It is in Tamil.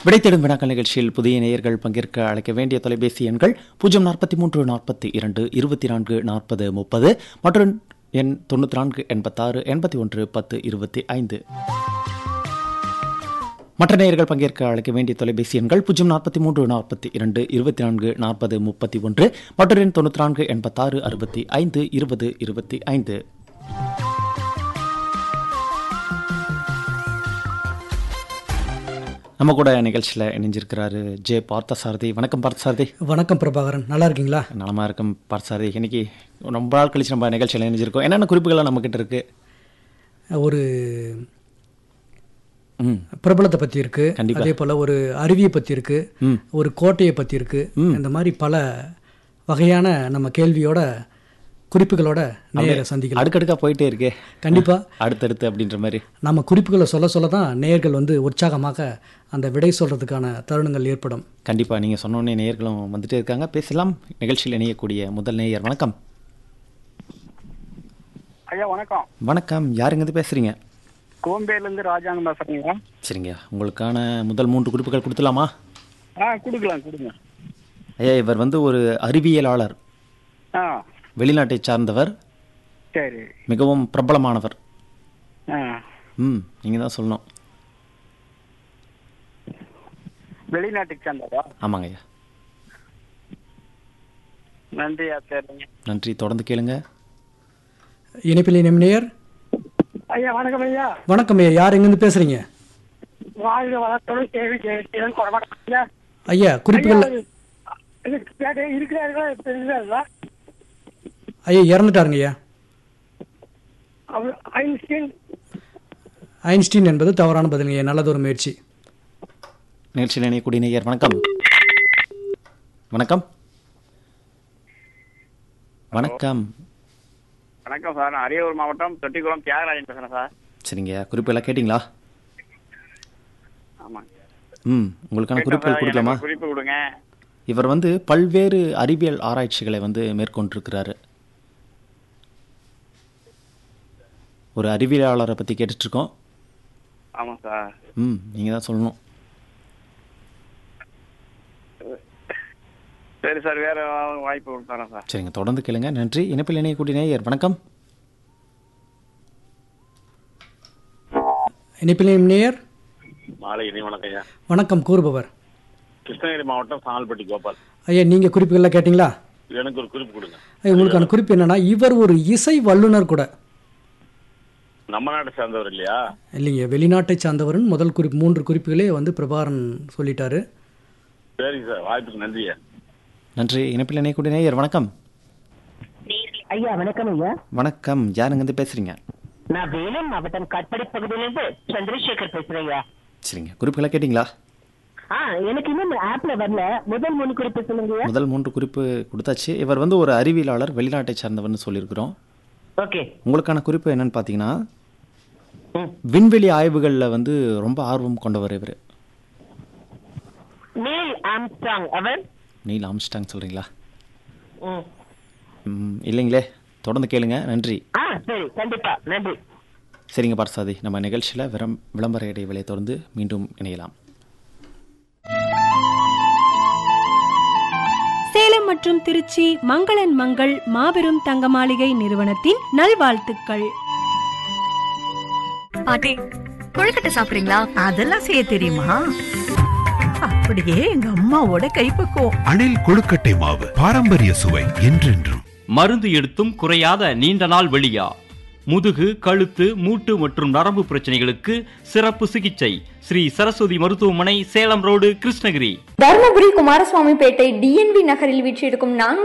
விடைத்தேடும் வினாக்கள் நிகழ்ச்சியில் புதிய நேயர்கள் பங்கேற்க அழைக்க வேண்டிய தொலைபேசி எண்கள் பூஜ்ஜியம் நாற்பத்தி மூன்று நாற்பத்தி இரண்டு இருபத்தி நான்கு நாற்பது முப்பது மற்றும் எண் தொண்ணூற்றி நான்கு எண்பத்தாறு எண்பத்தி ஒன்று பத்து இருபத்தி ஐந்து மற்ற நேயர்கள் பங்கேற்க அழைக்க வேண்டிய தொலைபேசி எண்கள் பூஜ்ஜியம் நாற்பத்தி மூன்று நாற்பத்தி இரண்டு இருபத்தி நான்கு நாற்பது முப்பத்தி ஒன்று மற்றும் எண் தொண்ணூற்றி நான்கு எண்பத்தாறு அறுபத்தி ஐந்து இருபது இருபத்தி ஐந்து நம்ம கூட நிகழ்ச்சியில் இணைஞ்சிருக்கிறாரு ஜே பார்த்தசாரதி வணக்கம் பார்த்தசாரதி வணக்கம் பிரபாகரன் நல்லா இருக்கீங்களா நலமா இருக்கும் பார்த்தசாரதி இன்னைக்கு ரொம்ப நாள் கழிச்சு நம்ம நிகழ்ச்சியில் இணைஞ்சிருக்கோம் என்னென்ன குறிப்புகள்லாம் நம்மக்கிட்ட இருக்கு ஒரு ம் பிரபலத்தை பற்றி இருக்கு கண்டிப்பா. அதே போல் ஒரு அருவியை பற்றி இருக்கு ம். ஒரு கோட்டையை பற்றி இருக்கு இந்த மாதிரி பல வகையான நம்ம கேள்வியோட குறிப்புகளோட நேயரை சந்திக்கலாம் அடுக்கடுக்கா போயிட்டே இருக்கே கண்டிப்பா அடுத்தடுத்து அப்படின்ற மாதிரி நம்ம குறிப்புகளை சொல்ல சொல்ல தான் நேயர்கள் வந்து உற்சாகமாக அந்த விடை சொல்றதுக்கான தருணங்கள் ஏற்படும் கண்டிப்பா நீங்க சொன்னோடனே நேயர்களும் வந்துட்டே இருக்காங்க பேசலாம் நிகழ்ச்சியில் இணையக்கூடிய முதல் நேயர் வணக்கம் ஐயா வணக்கம் வணக்கம் யாருங்க பேசுறீங்க கோம்பேலேருந்து ராஜாங்க பேசுறீங்களா சரிங்க உங்களுக்கான முதல் மூன்று குறிப்புகள் கொடுத்துலாமா ஆ கொடுக்கலாம் கொடுங்க ஐயா இவர் வந்து ஒரு அறிவியலாளர் ஆ வெளிநாட்டை சார்ந்தவர் சரி மிகவும் பிரபலமானவர் ஆ ம் நீங்க தான் சொல்லணும் வெளிநாட்டுக்கு சேர்ந்ததா ஆமாங்க ஐயா நன்றியா சரிங்க நன்றி தொடர்ந்து கேளுங்க இணைப்பில் இணையம் நேயர் ஐயா வணக்கம் ஐயா வணக்கம் ஐயா யார் எங்கேருந்து பேசுறீங்க வாழ்க வளத்தோடு கேள்வி கேட்கிறேன் கொடமாட்டேன் ஐயா குறிப்புகள் இருக்கிறார்களா தெரியுதா ஐயா இறந்துட்டாருங்க ஐயா அவர் ஐன்ஸ்டீன் ஐன்ஸ்டீன் என்பது தவறான பதிலுங்க ஐயா நல்லதொரு முயற்சி நிகழ்ச்சியில் இணையக்கூடிய நேயர் வணக்கம் வணக்கம் வணக்கம் வணக்கம் சார் நான் அரியலூர் மாவட்டம் தொட்டிக்குளம் தியாகராஜன் பேசுறேன் சார் சரிங்க குறிப்பு எல்லாம் கேட்டிங்களா ஆமாம் ம் உங்களுக்கான குறிப்புகள் கொடுக்கலாமா குறிப்பு கொடுங்க இவர் வந்து பல்வேறு அறிவியல் ஆராய்ச்சிகளை வந்து மேற்கொண்டிருக்கிறாரு ஒரு அறிவியலாளரை பற்றி கேட்டுட்ருக்கோம் ஆமாம் சார் ம் நீங்கள் தான் சொல்லணும் சரி சார் வேற வாய்ப்பு கொடுத்துறேன் சார் சரிங்க தொடர்ந்து கேளுங்க நன்றி இணைப்பில் இணையக்கூடிய நேயர் வணக்கம் இணைப்பில் இணையம் நேயர் மாலை இனி வணக்கம் ஐயா வணக்கம் கூறுபவர் கிருஷ்ணகிரி மாவட்டம் சாங்கல்பட்டி கோபால் ஐயா நீங்கள் குறிப்புகள்லாம் கேட்டிங்களா எனக்கு ஒரு குறிப்பு கொடுங்க ஐயா, உங்களுக்கான குறிப்பு என்னன்னா இவர் ஒரு இசை வல்லுனர் கூட நம்ம நாட்டை சேர்ந்தவர் இல்லையா இல்லைங்க வெளிநாட்டை சார்ந்தவர்னு முதல் குறிப்பு மூன்று குறிப்புகளே வந்து பிரபாரன் சொல்லிட்டாரு சரிங்க சார் வாய்ப்புக்கு நன்றியா நன்றி இணைப்பில் இணையக்கூடிய நேயர் வணக்கம் ஐயா வணக்கம் ஐயா வணக்கம் யாருங்கேருந்து பேசுகிறீங்க நான் வேலூர் மாவட்டம் காட்பாடி பகுதியிலிருந்து சந்திரசேகர் பேசுறேன் ஐயா சரிங்க குறிப்புகளை கேட்டிங்களா ஆ எனக்கு இன்னும் ஆப்ல வரல முதல் மூணு குறிப்பு சொல்லுங்க ஐயா முதல் மூன்று குறிப்பு கொடுத்தாச்சு இவர் வந்து ஒரு அறிவியலாளர் வெளிநாட்டை சார்ந்தவர்னு சொல்லியிருக்கிறோம் ஓகே உங்களுக்கான குறிப்பு என்னன்னு பார்த்தீங்கன்னா ம். விண்வெளி ஆய்வுகளில் வந்து ரொம்ப ஆர்வம் கொண்டவர் இவர் நீல் ஆம்ஸ்டாங் அவர் நீல் ஆம்ஸ்டாங் சொல்கிறீங்களா ம். ம், இல்லைங்களே தொடர்ந்து கேளுங்க நன்றி ஆ சரி கண்டிப்பா நன்றி சரிங்க பார்சாதி நம்ம நிகழ்ச்சியில் விரம் விளம்பர இடைவேளை தொடர்ந்து மீண்டும் இணையலாம் சேலம் மற்றும் திருச்சி மங்களன் மங்கள் மாபெரும் தங்க மாளிகை நிறுவனத்தின் நல்வாழ்த்துக்கள் பாட்டி கொழுக்கட்டை சாப்பிடுறீங்களா அதெல்லாம் செய்ய தெரியுமா அப்படியே எங்க அம்மாவோட கைப்பக்குவம் அணில் கொழுக்கட்டை மாவு பாரம்பரிய சுவை என்றென்றும் மருந்து எடுத்தும் குறையாத நீண்ட நாள் வெளியா முதுகு கழுத்து மூட்டு மற்றும் நரம்பு பிரச்சனைகளுக்கு சிறப்பு சிகிச்சை ஸ்ரீ சரஸ்வதி மருத்துவமனை சேலம் ரோடு கிருஷ்ணகிரி தருமபுரி குமாரசுவாமி பேட்டை டிஎன்வி நகரில் வீற்றிருக்கும் நான்கு